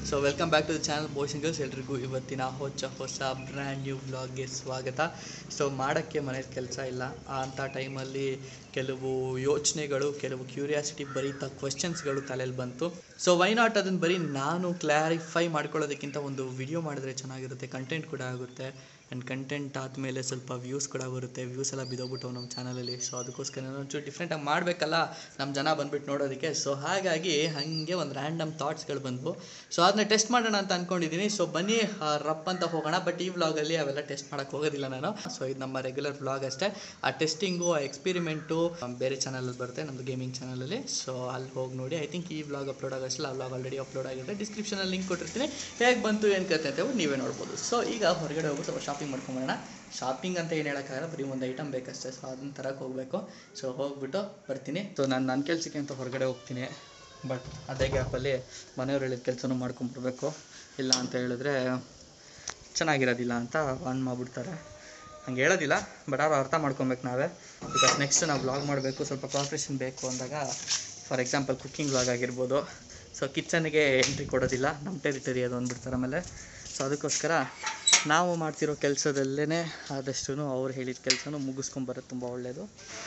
So welcome back to the channel boys and girls ಎಲ್ರಿಗೂ ಇವತ್ತಿನ ಹೊಚ್ಚ ಹೊಸ ಬ್ರ್ಯಾಂಡ್ ನ್ಯೂ ವ್ಲಾಗ್ಗೆ ಸ್ವಾಗತ ಸೊ ಮಾಡೋಕ್ಕೆ ಮನೇಲಿ ಕೆಲಸ ಇಲ್ಲ ಅಂಥ ಟೈಮಲ್ಲಿ ಕೆಲವು ಯೋಚನೆಗಳು ಕೆಲವು ಕ್ಯೂರಿಯಾಸಿಟಿ ಭರಿತ ಕ್ವಶನ್ಸ್ಗಳು ತಲೆಯಲ್ಲಿ ಬಂತು ಸೊ ವೈ ನಾಟ್ ಅದನ್ನು ಬರೀ ನಾನು ಕ್ಲಾರಿಫೈ ಮಾಡ್ಕೊಳ್ಳೋದಕ್ಕಿಂತ ಒಂದು ವಿಡಿಯೋ ಮಾಡಿದ್ರೆ ಚೆನ್ನಾಗಿರುತ್ತೆ ಕಂಟೆಂಟ್ ಕೂಡ ಆಗುತ್ತೆ ಆ್ಯಂಡ್ ಕಂಟೆಂಟ್ ಆದಮೇಲೆ ಸ್ವಲ್ಪ ವ್ಯೂಸ್ ಕೂಡ ಬರುತ್ತೆ ವ್ಯೂಸ್ ಎಲ್ಲ ಬಿದ್ದೋಗ್ಬಿಟ್ಟು ನಮ್ಮ ಚಾನಲಲ್ಲಿ ಸೊ ಅದಕ್ಕೋಸ್ಕರ ಏನೋ ಒಂಚೂರು ಡಿಫ್ರೆಂಟಾಗಿ ಮಾಡಬೇಕಲ್ಲ ನಮ್ಮ ಜನ ಬಂದ್ಬಿಟ್ಟು ನೋಡೋದಕ್ಕೆ ಸೊ ಹಾಗಾಗಿ ಹಾಗೆ ಒಂದು ರ್ಯಾಂಡಮ್ ಥಾಟ್ಸ್ಗಳು ಬಂದವು ಸೊ ಅದನ್ನ ಟೆಸ್ಟ್ ಮಾಡೋಣ ಅಂತ ಅಂದ್ಕೊಂಡಿದ್ದೀನಿ ಸೊ ಬನ್ನಿ ಆ, ರಪ್ ಅಂತ ಹೋಗೋಣ ಬಟ್ ಈ ವ್ಲಾಗಲ್ಲಿ ಅವೆಲ್ಲ ಟೆಸ್ಟ್ ಮಾಡೋಕ್ಕೆ ಹೋಗೋದಿಲ್ಲ ನಾನು ಸೊ ಇದು ನಮ್ಮ ರೆಗ್ಯುಲರ್ ವ್ಲಾಗ್ ಅಷ್ಟೇ ಆ ಟೆಸ್ಟಿಂಗು ಆ ಎಕ್ಸ್ಪಿರಿಮೆಂಟು ಬೇರೆ ಚಾನಲಲ್ಲಿ ಬರುತ್ತೆ ನಮ್ಮದು ಗೇಮಿಂಗ್ ಚಾನಲಲ್ಲಿ ಸೊ ಅಲ್ಲಿ ಹೋಗಿ ನೋಡಿ ಐ ಥಿಂಕ್ ಈ ವ್ಲಾಗ್ ಅಪ್ಲೋಡ್ ಆಗೋಷ್ಟಲ್ಲ ಆ ವ್ಲಾಗ್ ಆಲ್ರೆಡಿ ಅಪ್ಲೋಡ್ ಆಗಿದೆ ಡಿಸ್ಕ್ರಿಪ್ಷನಲ್ಲಿ ಲಿಂಕ್ ಕೊಟ್ಟಿರ್ತೀನಿ ಹೇಗೆ ಬಂತು ಏನು ಕತೆ ಅಂತ ಹೇಳ್ಬಿಟ್ಟು ನೀವೇ ನೋಡ್ಬೋದು ಸೊ ಈಗ ಹೊರಗಡೆ ಹೋಗ್ಬಿಟ್ಟು ಸ್ವಲ್ಪ ಶಾಪಿಂಗ್ ಮಾಡ್ಕೊಂಬರೋಣ ಶಾಪಿಂಗ್ ಅಂತ ಏನು ಹೇಳೋಕ್ಕಾಗಲ್ಲ ಬರೀ ಒಂದು ಐಟಮ್ ಬೇಕಷ್ಟೇ ಸೊ ಅದನ್ನ ತರಕ್ಕೆ ಹೋಗಬೇಕು ಸೊ ಹೋಗ್ಬಿಟ್ಟು ಬರ್ತೀನಿ ಸೊ ನಾನು ನನ್ನ ಕೆಲಸಕ್ಕೆ ಅಂತ ಹೊರಗಡೆ ಹೋಗ್ತೀನಿ ಬಟ್ ಅದೇ ಗ್ಯಾಪಲ್ಲಿ ಮನೆಯವ್ರು ಹೇಳಿದ ಕೆಲಸನೂ ಮಾಡ್ಕೊಂಬರ್ಬೇಕು ಇಲ್ಲ ಅಂತ ಹೇಳಿದ್ರೆ ಚೆನ್ನಾಗಿರೋದಿಲ್ಲ ಅಂತ ಆನ್ ಮಾಡಿಬಿಡ್ತಾರೆ ಹಂಗೆ ಹೇಳೋದಿಲ್ಲ ಬಟ್ ಅವ್ರು ಅರ್ಥ ಮಾಡ್ಕೊಬೇಕು ನಾವೇ ಬಿಕಾಸ್ ನೆಕ್ಸ್ಟ್ ನಾವು ವ್ಲಾಗ್ ಮಾಡಬೇಕು ಸ್ವಲ್ಪ ಕಾನ್ಫ್ರೆಷನ್ ಬೇಕು ಅಂದಾಗ ಫಾರ್ ಎಕ್ಸಾಂಪಲ್ ಕುಕ್ಕಿಂಗ್ ವ್ಲಾಗ್ ಆಗಿರ್ಬೋದು ಸೊ ಕಿಚನ್ಗೆ ಎಂಟ್ರಿ ಕೊಡೋದಿಲ್ಲ ನಮ್ಮ ಟೆರಿಟರಿ ಅದು ಅಂದ್ಬಿಡ್ತಾರೆ ಆಮೇಲೆ ಸೊ ಅದಕ್ಕೋಸ್ಕರ ನಾವು ಮಾಡ್ತಿರೋ ಕೆಲಸದಲ್ಲೇ ಆದಷ್ಟು ಅವ್ರು ಹೇಳಿದ ಕೆಲಸನೂ ಮುಗಿಸ್ಕೊಂಬರೋದು ತುಂಬ ಒಳ್ಳೆಯದು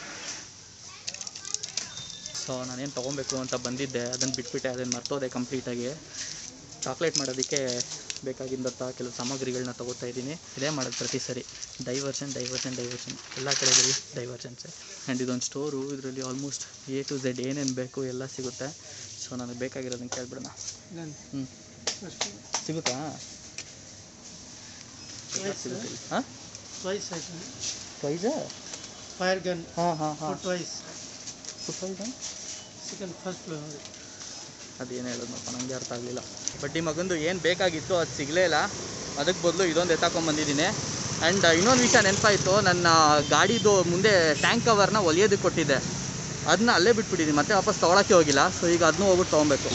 ಸೊ ನಾನೇನು ತೊಗೊಬೇಕು ಅಂತ ಬಂದಿದ್ದೆ ಅದನ್ನು ಬಿಟ್ಬಿಟ್ಟೆ ಅದನ್ನು ಮರ್ತೋದೆ ಕಂಪ್ಲೀಟಾಗಿ ಚಾಕ್ಲೇಟ್ ಮಾಡೋದಕ್ಕೆ ಬೇಕಾಗಿದ್ದಂಥ ಕೆಲವು ಸಾಮಗ್ರಿಗಳನ್ನ ತಗೋತಾ ಇದ್ದೀನಿ ಇದೇ ಮಾಡೋದು ಪ್ರತಿ ಸರಿ ಡೈವರ್ಷನ್ ಡೈವರ್ಷನ್ ಡೈವರ್ಷನ್ ಎಲ್ಲ ಕಡೆಗಳಲ್ಲಿ ಡೈವರ್ಷನ್ಸೆ ಆ್ಯಂಡ್ ಇದೊಂದು ಸ್ಟೋರು ಇದರಲ್ಲಿ ಆಲ್ಮೋಸ್ಟ್ ಎ ಟು ಝೆಡ್ ಏನೇನು ಬೇಕು ಎಲ್ಲ ಸಿಗುತ್ತೆ ಸೊ ನನಗೆ ಬೇಕಾಗಿರೋದನ್ನ ಕೇಳ್ಬಿಡೋಣ ಹ್ಞೂ ಸಿಗುತ್ತಾ ಸಿಗುತ್ತೆ ಹಾಂ Twice I can. ಪ್ರೈಸಾ Fire gun ಹಾಂ ಹಾಂ ಹಾಂ for twice. ಪ್ರೈಸಾ Second first floor. ಅದೇನು ಹೇಳೋದಪ್ಪ ನನಗೆ ಅರ್ಥ ಆಗಲಿಲ್ಲ ಬಟ್ ಈ ಮಗಂದು ಏನು ಬೇಕಾಗಿತ್ತು ಅದು ಸಿಗಲೇ ಇಲ್ಲ ಅದಕ್ಕೆ ಬದಲು ಇದೊಂದು ಎತ್ತಾಕೊಂಬಂದಿದ್ದೀನಿ ಆ್ಯಂಡ್ ಇನ್ನೊಂದು ವಿಷಯ ನೆನಪಾಯಿತು ನನ್ನ ಗಾಡಿದು ಮುಂದೆ ಟ್ಯಾಂಕ್ ಕವರ್ನ ಒಲಿಯೋದಕ್ಕೆ ಕೊಟ್ಟಿದ್ದೆ ಅದನ್ನ ಅಲ್ಲೇ ಬಿಟ್ಬಿಟ್ಟಿದ್ದೀನಿ ಮತ್ತೆ ವಾಪಸ್ ತೊಗೊಳಕ್ಕೆ ಹೋಗಿಲ್ಲ ಸೊ ಈಗ ಅದನ್ನೂ ಹೋಗ್ಬಿಟ್ಟು ತೊಗೊಬೇಕು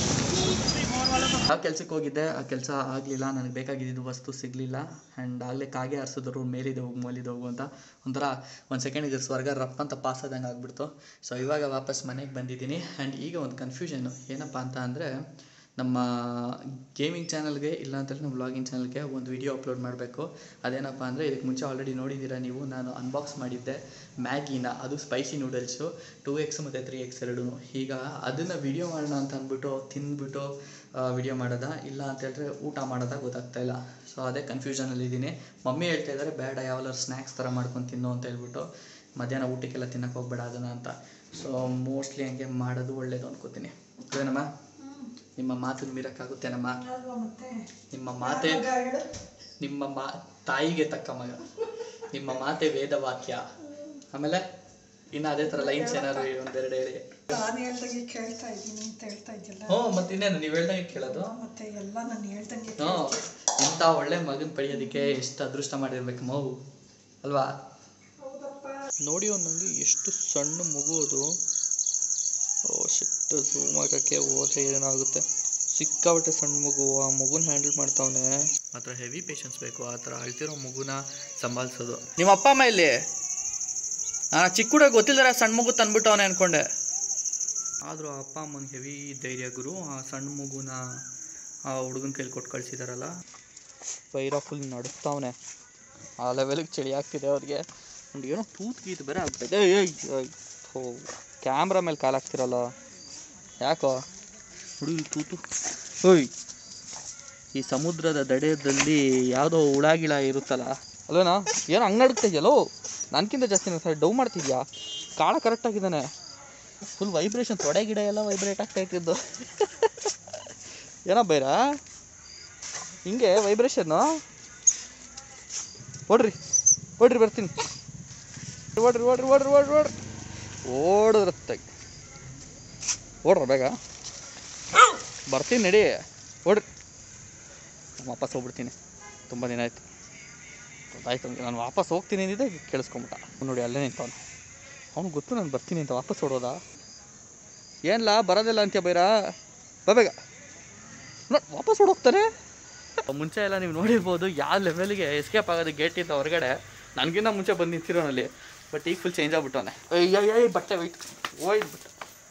ಆ ಕೆಲ್ಸಕ್ಕೆ ಹೋಗಿದ್ದೆ ಆ ಕೆಲಸ ಆಗಲಿಲ್ಲ ನನಗೆ ಬೇಕಾಗಿದ್ದು ವಸ್ತು ಸಿಗಲಿಲ್ಲ ಆ್ಯಂಡ್ ಆಗಲೇ ಕಾಗೆ ಆರಿಸಿದ್ರು ಮೇಲಿದೆ ಹೋಗು ಮೇಲಿದೆ ಹೋಗು ಅಂತ ಒಂಥರ ಒಂದು ಸೆಕೆಂಡಿಗೆ ಸ್ವರ್ಗ ರಪ್ ಅಂತ ಪಾಸ್ ಆದಂಗೆ ಆಗ್ಬಿಡ್ತು ಸೊ ಇವಾಗ ವಾಪಸ್ ಮನೆಗೆ ಬಂದಿದ್ದೀನಿ ಆ್ಯಂಡ್ ಈಗ ಒಂದು ಕನ್ಫ್ಯೂಷನ್ನು ಏನಪ್ಪ ಅಂತ ಅಂದರೆ ನಮ್ಮ ಗೇಮಿಂಗ್ ಚಾನಲ್ಗೆ ಇಲ್ಲ ಅಂತಂದ್ರೆ ನಮ್ಮ ವ್ಲಾಗಿಂಗ್ ಚಾನಲ್ಗೆ ಒಂದು ವಿಡಿಯೋ ಅಪ್ಲೋಡ್ ಮಾಡಬೇಕು ಅದೇನಪ್ಪ ಅಂದರೆ ಇದಕ್ಕೆ ಮುಂಚೆ ಆಲ್ರೆಡಿ ನೋಡಿದ್ದೀರಾ ನೀವು ನಾನು ಅನ್ಬಾಕ್ಸ್ ಮಾಡಿದ್ದೆ ಮ್ಯಾಗಿನ ಅದು ಸ್ಪೈಸಿ ನೂಡಲ್ಸು ಟೂ ಎಕ್ಸ್ ಮತ್ತು ತ್ರೀ ಎಕ್ಸ್ ಎರಡೂ ಈಗ ಅದನ್ನು ವಿಡಿಯೋ ಮಾಡೋಣ ಅಂತ ಅಂದ್ಬಿಟ್ಟು ತಿಂದ್ಬಿಟ್ಟು ವಿಡಿಯೋ ಮಾಡೋದಾ ಇಲ್ಲ ಅಂತ ಹೇಳಿದ್ರೆ ಊಟ ಮಾಡೋದಾ ಗೊತ್ತಾಗ್ತಾ ಇಲ್ಲ ಸೊ ಅದೇ ಕನ್ಫ್ಯೂಷನಲ್ಲಿದ್ದೀನಿ ಮಮ್ಮಿ ಹೇಳ್ತಾ ಇದ್ದಾರೆ ಬೇಡ ಯಾವಲ್ಲಾರು ಸ್ನ್ಯಾಕ್ಸ್ ಥರ ಮಾಡ್ಕೊಂಡು ತಿನ್ನು ಅಂತ ಹೇಳ್ಬಿಟ್ಟು ಮಧ್ಯಾಹ್ನ ಊಟಕ್ಕೆಲ್ಲ ತಿನ್ನಕ್ಕೆ ಹೋಗ್ಬೇಡ ಅದನ್ನು ಅಂತ ಸೊ ಮೋಸ್ಟ್ಲಿ ಹಂಗೆ ಮಾಡೋದು ಒಳ್ಳೇದು ಅನ್ಕೋತೀನಿ ಅದೇನಮ್ಮ ನಿಮ್ಮ ಮಾತನ್ನು ಮೀರಕ್ಕಾಗುತ್ತೇನಮ್ಮ ನಿಮ್ಮ ಮಾತೆ ನಿಮ್ಮ ಮಾ ತಾಯಿಗೆ ತಕ್ಕ ಮಗ ನಿಮ್ಮ ಮಾತೆ ವೇದವಾಕ್ಯ ಆಮೇಲೆ ಇನ್ನು ಅದೇ ಥರ ಲೈನ್ಸ್ ಏನಾದ್ರು ಒಂದೆರಡು ಹೇಳಿ ನಾನು ಹೇಳ್ದಂಗೆ ಕೇಳ್ತಾ ಇದ್ದೀನಿ ಅಂತ ಹೇಳ್ತಾ ಇದ್ದಿಲ್ಲ ಹ್ಞೂ ಮತ್ತೆ ಇನ್ನೇನು ನೀವು ಹೇಳ್ದಂಗೆ ಕೇಳೋದು ಮತ್ತೆ ಎಲ್ಲ ನಾನು ಹೇಳ್ದಂಗೆ ಹ್ಞೂ ಇಂಥ ಒಳ್ಳೆ ಮಗನ ಪಡೆಯೋದಕ್ಕೆ ಎಷ್ಟು ಅದೃಷ್ಟ ಮಾಡಿರ್ಬೇಕು ಮಗು ಅಲ್ವಾ ನೋಡಿ ನನಗೆ ಎಷ್ಟು ಸಣ್ಣ ಮಗು ಅದು ಓ ಶಿಟ್ಟು ಝೂಮ್ ಹಾಕಕ್ಕೆ ಹೋದ್ರೆ ಏನಾಗುತ್ತೆ ಸಿಕ್ಕಾಬಟ್ಟೆ ಸಣ್ಣ ಮಗು ಆ ಮಗುನ ಹ್ಯಾಂಡಲ್ ಮಾಡ್ತಾವನೆ ಆ ಥರ ಹೆವಿ ಪೇಷನ್ಸ್ ಬೇಕು ಆ ಥರ ಅಳ್ತಿರೋ ಮಗುನ ಸಂಭಾಳಿಸೋದು ನಿಮ್ಮ ಅಪ್ಪ ಅಮ್ಮ ಇಲ್ಲಿ ನಾನು ಚಿಕ್ಕ ಹುಡುಗ ಗೊತ್ತಿಲ್ಲರ ಸಣ್ಣ ಮಗು ತಂದ್ಬಿಟ್ಟವನೆ ಅನ್ಕೊಂಡೆ ಆದರೂ ಆ ಅಪ್ಪ ಅಮ್ಮನ ಹೆವಿ ಧೈರ್ಯ ಗುರು ಆ ಸಣ್ಣ ಮಗುನ ಆ ಹುಡುಗನ ಕೈಲಿ ಕೊಟ್ಟು ಕಳಿಸಿದಾರಲ್ಲ ವೈರ ಫುಲ್ ನಡುಸ್ತಾವನೆ ಆ ಲೆವೆಲಿಗೆ ಚಳಿ ಆಗ್ತಿದೆ ಅವ್ರಿಗೆ ಒಂದು ಏನೋ ತೂತ್ ಗೀತ್ ಬೇರೆ ಆಗ್ಬಿಟ್ಟಿದೆ ಏಯ್ ಏಯ್ ಥೋ ಕ್ಯಾಮ್ರಾ ಮೇಲೆ ಕಾಲು ಹಾಕ್ತಿರಲ್ಲ ಯಾಕೋ ಹುಡುಗಿ ತೂತು ಓಯ್ ಈ ಸಮುದ್ರದ ದಡದಲ್ಲಿ ಯಾವುದೋ ಹುಳಾಗಿಳ ಇರುತ್ತಲ್ಲ ಅಲ್ವೇನಾ ಏನೋ ಹಂಗೆ ನಡುಕ್ತಾ ಇದೆಯಲ್ಲೋ ನನಗಿಂತ ಜಾಸ್ತಿ ಸರ್ ಡೌ ಮಾಡ್ತಿದ್ಯಾ ಕಾಳ ಕರೆಕ್ಟಾಗಿದ್ದಾನೆ ಫುಲ್ ವೈಬ್ರೇಷನ್ ತೊಡೆ ಗಿಡ ಎಲ್ಲ ವೈಬ್ರೇಟ್ ಆಗ್ತಾ ಇಟ್ಟಿದ್ದು ಏನೋ ಬೈರಾ ಹಿಂಗೆ ವೈಬ್ರೇಷನ್ನು ಓಡ್ರಿ ಓಡ್ರಿ ಬರ್ತೀನಿ ಓಡ್ರಿ ಓಡ್ರಿ ಓಡ್ರಿ ಓಡ್ರಿ ಓಡ್ರಿ ಓಡಿದ್ರತ್ತಾಗ ಓಡ್ರ ಬೇಗ ಬರ್ತೀನಿ ನಡಿ ಓಡ್ರಿ ನಾನು ವಾಪಸ್ ಹೋಗ್ಬಿಡ್ತೀನಿ ತುಂಬ ದಿನ ಆಯ್ತು ಗೊತ್ತಾಯ್ತು ಅವ್ನಿಗೆ ನಾನು ವಾಪಸ್ ಹೋಗ್ತೀನಿ ಅಂದಿದ್ದೆ ಕೇಳಿಸ್ಕೊಂಬಿಟ್ಟ ಅವ್ನು ನೋಡಿ ಅಲ್ಲೇ ನಿಂತವನು ಅವ್ನು ಗೊತ್ತು ನಾನು ಬರ್ತೀನಿ ಅಂತ ವಾಪಸ್ ಓಡೋದಾ ಏನಿಲ್ಲ ಬರೋದಿಲ್ಲ ಅಂತ್ಯ ಬೈರಾ ಬಾ ಬೇಗ ನೋಡಿ ವಾಪಸ್ ಓಡೋಗ್ತಾನೆ ಮುಂಚೆ ಎಲ್ಲ ನೀವು ನೋಡಿರ್ಬೋದು ಯಾವ ಲೆವೆಲ್ಗೆ ಎಸ್ಕೇಪ್ ಆಗೋದು ಗೇಟಿಂದ ಹೊರಗಡೆ ನನಗಿಂತ ಮುಂಚೆ ಬಂದು ನಿಂತಿರೋನಲ್ಲಿ ಬಟ್ ಈಗ ಫುಲ್ ಚೇಂಜ್ ಆಗ್ಬಿಟ್ಟವನೆ ಅಯ್ಯ ಬಟ್ಟೆ ವೈಟ್ ಓಯ್ದು ಬಿಟ್ಟೆ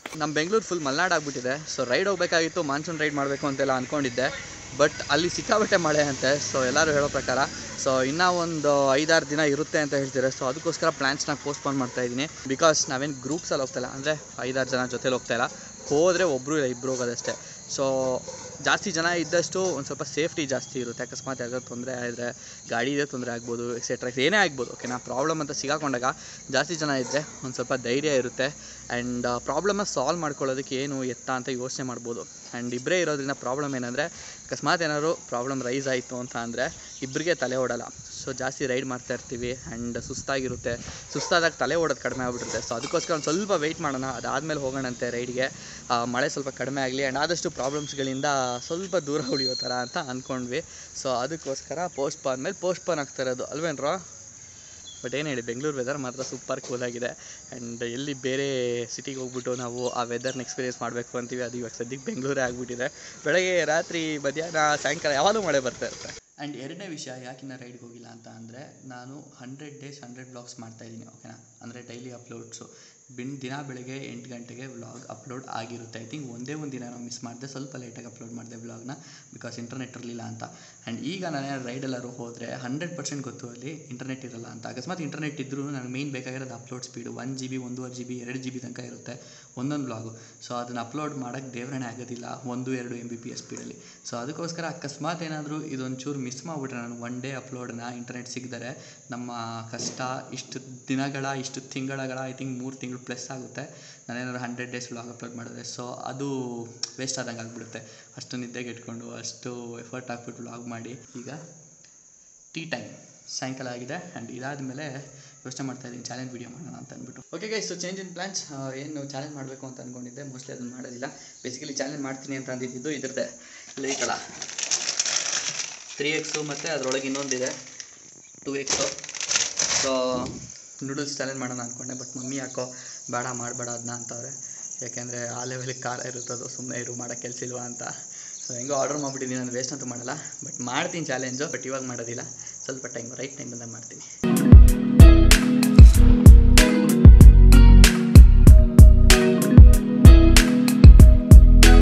ನಮ್ಮ ಬೆಂಗಳೂರು ಫುಲ್ ಮಲ್ನಾಡು ಆಗ್ಬಿಟ್ಟಿದೆ ಸೊ ರೈಡ್ ಹೋಗಬೇಕಾಗಿತ್ತು ಮಾನ್ಸೂನ್ ರೈಡ್ ಮಾಡಬೇಕು ಅಂತೆಲ್ಲ ಅಂದ್ಕೊಂಡಿದ್ದೆ ಬಟ್ ಅಲ್ಲಿ ಸಿಕ್ಕಾಬಟ್ಟೆ ಮಳೆ ಅಂತೆ ಸೊ ಎಲ್ಲರೂ ಹೇಳೋ ಪ್ರಕಾರ ಸೊ ಇನ್ನೂ ಒಂದು ಐದಾರು ದಿನ ಇರುತ್ತೆ ಅಂತ ಹೇಳ್ತಾರೆ ಸೊ ಅದಕ್ಕೋಸ್ಕರ ಪ್ಲ್ಯಾನ್ಸ್ನ ಪೋಸ್ಟ್ಪೋನ್ ಮಾಡ್ತಾ ಇದ್ದೀನಿ ಬಿಕಾಸ್ ನಾವೇನು ಗ್ರೂಪ್ಸಲ್ಲಿ ಹೋಗ್ತಾಯಿಲ್ಲ ಅಂದರೆ ಐದಾರು ಜನ ಜೊತೆಲಿ ಹೋಗ್ತಾಯಿಲ್ಲ ಹೋದರೆ ಒಬ್ಬರು ಇಲ್ಲ ಇಬ್ಬರು ಹೋಗೋದಷ್ಟೇ ಸೊ ಜಾಸ್ತಿ ಜನ ಇದ್ದಷ್ಟು ಒಂದು ಸ್ವಲ್ಪ ಸೇಫ್ಟಿ ಜಾಸ್ತಿ ಇರುತ್ತೆ ಅಕಸ್ಮಾತ್ ಯಾವ್ದಾದ್ರು ತೊಂದರೆ ಆದರೆ ಗಾಡಿದೇ ತೊಂದರೆ ಆಗ್ಬೋದು ಎಕ್ಸೆಟ್ರಾ ಏನೇ ಆಗ್ಬೋದು ಓಕೆನಾ ಪ್ರಾಬ್ಲಮ್ ಅಂತ ಸಿಗಾಕೊಂಡಾಗ ಜಾಸ್ತಿ ಜನ ಇದ್ದರೆ ಒಂದು ಸ್ವಲ್ಪ ಧೈರ್ಯ ಇರುತ್ತೆ ಆ್ಯಂಡ್ ಪ್ರಾಬ್ಲಮ್ನ ಸಾಲ್ವ್ ಮಾಡ್ಕೊಳ್ಳೋದಕ್ಕೆ ಏನು ಎತ್ತ ಅಂತ ಯೋಚನೆ ಮಾಡ್ಬೋದು ಆ್ಯಂಡ್ ಇಬ್ಬರೇ ಇರೋದ್ರಿಂದ ಪ್ರಾಬ್ಲಮ್ ಏನಂದರೆ ಅಕಸ್ಮಾತ್ ಏನಾದ್ರು ಪ್ರಾಬ್ಲಮ್ ರೈಸ್ ಆಯಿತು ಅಂತ ಅಂದರೆ ಇಬ್ಬರಿಗೆ ತಲೆ ಓಡಲ್ಲ ಸೊ ಜಾಸ್ತಿ ರೈಡ್ ಮಾಡ್ತಾ ಇರ್ತೀವಿ ಆ್ಯಂಡ್ ಸುಸ್ತಾಗಿರುತ್ತೆ ಸುಸ್ತಾದಾಗ ತಲೆ ಓಡೋದು ಕಡಿಮೆ ಆಗ್ಬಿಟ್ಟಿರುತ್ತೆ ಸೊ ಅದಕ್ಕೋಸ್ಕರ ಒಂದು ಸ್ವಲ್ಪ ವೆಯ್ಟ್ ಮಾಡೋಣ ಅದಾದಮೇಲೆ ಹೋಗೋಣಂತೆ ರೈಡ್ಗೆ ಮಳೆ ಸ್ವಲ್ಪ ಕಡಿಮೆ ಆಗಲಿ ಆ್ಯಂಡ್ ಆದಷ್ಟು ಪ್ರಾಬ್ಲಮ್ಸ್ಗಳಿಂದ ಸ್ವಲ್ಪ ದೂರ ಉಳಿಯೋ ಥರ ಅಂತ ಅಂದ್ಕೊಂಡ್ವಿ ಸೊ ಅದಕ್ಕೋಸ್ಕರ ಪೋಸ್ಟ್ಪಾನ್ ಮೇಲೆ ಪೋಸ್ಟ್ಪಾನ್ ಆಗ್ತಾ ಇರೋದು ಅಲ್ವೇನ್ರೋ ಬಟ್ ಏನು ಹೇಳಿ ಬೆಂಗಳೂರು ವೆದರ್ ಮಾತ್ರ ಸೂಪರ್ ಕೂಲ್ ಆಗಿದೆ ಆ್ಯಂಡ್ ಎಲ್ಲಿ ಬೇರೆ ಸಿಟಿಗೆ ಹೋಗ್ಬಿಟ್ಟು ನಾವು ಆ ವೆದರ್ನ ಎಕ್ಸ್ಪೀರಿಯೆನ್ಸ್ ಮಾಡಬೇಕು ಅಂತೀವಿ ಅದು ಇವಾಗ ಸದ್ಯಕ್ಕೆ ಬೆಂಗಳೂರೇ ಆಗಿಬಿಟ್ಟಿದೆ ಬೆಳಗ್ಗೆ ರಾತ್ರಿ ಮಧ್ಯಾಹ್ನ ಸಾಯಂಕಾಲ ಯಾವಾಗಲೂ ಮಳೆ ಬರ್ತಾ ಇರುತ್ತೆ ಆ್ಯಂಡ್ ಎರಡನೇ ವಿಷಯ ಯಾಕಿನ್ನ ರೈಡ್ಗೆ ಹೋಗಿಲ್ಲ ಅಂತ ಅಂದರೆ ನಾನು ಹಂಡ್ರೆಡ್ ಡೇಸ್ ಹಂಡ್ರೆಡ್ ಬ್ಲಾಗ್ಸ್ ಮಾಡ್ತಾಯಿದ್ದೀನಿ ಓಕೆನಾ ಅಂದರೆ ಡೈಲಿ ಅಪ್ಲೋಡ್ಸು ಬಿನ್ ದಿನ ಬೆಳಗ್ಗೆ ಎಂಟು ಗಂಟೆಗೆ ವ್ಲಾಗ್ ಅಪ್ಲೋಡ್ ಆಗಿರುತ್ತೆ ಐ ಥಿಂಕ್ ಒಂದೇ ಒಂದು ದಿನ ನಾವು ಮಿಸ್ ಮಾಡಿದೆ ಸ್ವಲ್ಪ ಲೇಟಾಗಿ ಅಪ್ಲೋಡ್ ಮಾಡಿದೆ ವ್ಲಾಗ್ನ ಬಿಕಾಸ್ ಇಂಟರ್ನೆಟ್ ಇರಲಿಲ್ಲ ಅಂತ ಆ್ಯಂಡ್ ಈಗ ನಾನು ರೈಡ್ ಎಲ್ಲರೂ ಹೋದರೆ ಹಂಡ್ರೆಡ್ ಪರ್ಸೆಂಟ್ ಗೊತ್ತು ಅಲ್ಲಿ ಇಂಟರ್ನೆಟ್ ಇರಲ್ಲ ಅಂತ ಅಕಸ್ಮಾತ್ ಇಂಟರ್ನೆಟ್ ಇದ್ದರೂ ನನಗೆ ಮೇಯ್ನ್ ಬೇಕಾಗಿರೋದು upload speed one G B ಒಂದೂವರೆ ಜಿ ಬಿ ಎರಡು ಜಿ ಬಿ ತನಕ ಇರುತ್ತೆ ಒಂದೊಂದು ವ್ಲಾಗು ಸೊ ಅದನ್ನು ಅಪ್ಲೋಡ್ ಮಾಡೋಕ್ಕೆ ದೇವರಣೆ ಆಗೋದಿಲ್ಲ ಒಂದು ಎರಡು ಎಮ್ ಬಿ ಪಿ ಎಸ್ ಸ್ಪೀಡಲ್ಲಿ ಸೊ ಅದಕ್ಕೋಸ್ಕರ ಅಕಸ್ಮಾತ್ ಏನಾದರೂ ಇದೊಂಚೂರು ಮಿಸ್ ಮಾಡಿಬಿಟ್ರೆ ನಾನು ಒನ್ ಡೇ ಅಪ್ಲೋಡ್ನ ಇಂಟರ್ನೆಟ್ ಸಿಗದರೆ ನಮ್ಮ ಕಷ್ಟ ಇಷ್ಟು ದಿನಗಳ ಇಷ್ಟು ತಿಂಗಳಗಳ ಐ ಥಿಂಕ್ ಮೂರು ತಿಂಗಳು ಪ್ಲಸ್ ಆಗುತ್ತೆ ನಾನೇನಾದ್ರು ಹಂಡ್ರೆಡ್ ಡೇಸ್ ವ್ಲಾಗ್ ಅಪ್ಲೋಡ್ ಮಾಡಿದ್ರೆ ಸೊ ಅದು ವೇಸ್ಟ್ ಆದಂಗೆ ಆಗಿಬಿಡುತ್ತೆ ಅಷ್ಟು ನಿದ್ದೆಗೆ ಇಟ್ಕೊಂಡು ಅಷ್ಟು ಎಫರ್ಟ್ ಹಾಕ್ಬಿಟ್ಟು ವ್ಲಾಗ್ ಮಾಡಿ ಈಗ ಟೀ ಟೈಮ್ ಸಾಯಂಕಾಲ ಆಗಿದೆ ಆ್ಯಂಡ್ ಇದಾದಮೇಲೆ ಯೋಚನೆ ಮಾಡ್ತಾ ಇದ್ದೀನಿ ಚಾಲೆಂಜ್ ವೀಡಿಯೋ ಮಾಡೋಣ ಅಂತ ಅಂದ್ಬಿಟ್ಟು okay guys so change in plans ಏನು ಚಾಲೆಂಜ್ ಮಾಡಬೇಕು ಅಂತ ಅಂದ್ಕೊಂಡಿದ್ದೆ ಮೋಸ್ಟ್ಲಿ ಅದನ್ನು ಮಾಡೋದಿಲ್ಲ ಬೇಸಿಕಲಿ ಚಾಲೆಂಜ್ ಮಾಡ್ತೀನಿ ಅಂತ ಅಂದಿದ್ದು ಇದ್ರದ್ದೇ ಲೈಕಲ್ಲ ತ್ರೀ ಎಕ್ಸು ಮತ್ತು ಅದರೊಳಗೆ ಇನ್ನೊಂದಿದೆ two X so noodles challenge ಮಾಡೋಣ ಅಂದ್ಕೊಂಡೆ ಬಟ್ ಮಮ್ಮಿ ಯಾಕೋ ಬೇಡ ಮಾಡಬೇಡ ಅದನ್ನ ಅಂತವ್ರೆ ಯಾಕೆಂದರೆ ಆ ಲೆವೆಲಿಗೆ ಖಾರ ಇರುತ್ತದು ಸುಮ್ಮನೆ ಇರು ಮಾಡೋ ಕೆಲಸ ಇಲ್ವಾ ಅಂತ ಸೊ ಹೆಂಗೋ ಆರ್ಡರ್ ಮಾಡಿಬಿಟ್ಟಿದ್ದೀನಿ ನಾನು ವೇಸ್ಟ್ ಅಂತೂ ಮಾಡಲ್ಲ ಬಟ್ ಮಾಡ್ತೀನಿ ಚಾಲೆಂಜು ಬಟ್ ಇವಾಗ ಮಾಡೋದಿಲ್ಲ ಸ್ವಲ್ಪ ಟೈಮ್ ರೈಟ್ ಟೈಮ್ ಬಂದಾಗ ಮಾಡ್ತೀನಿ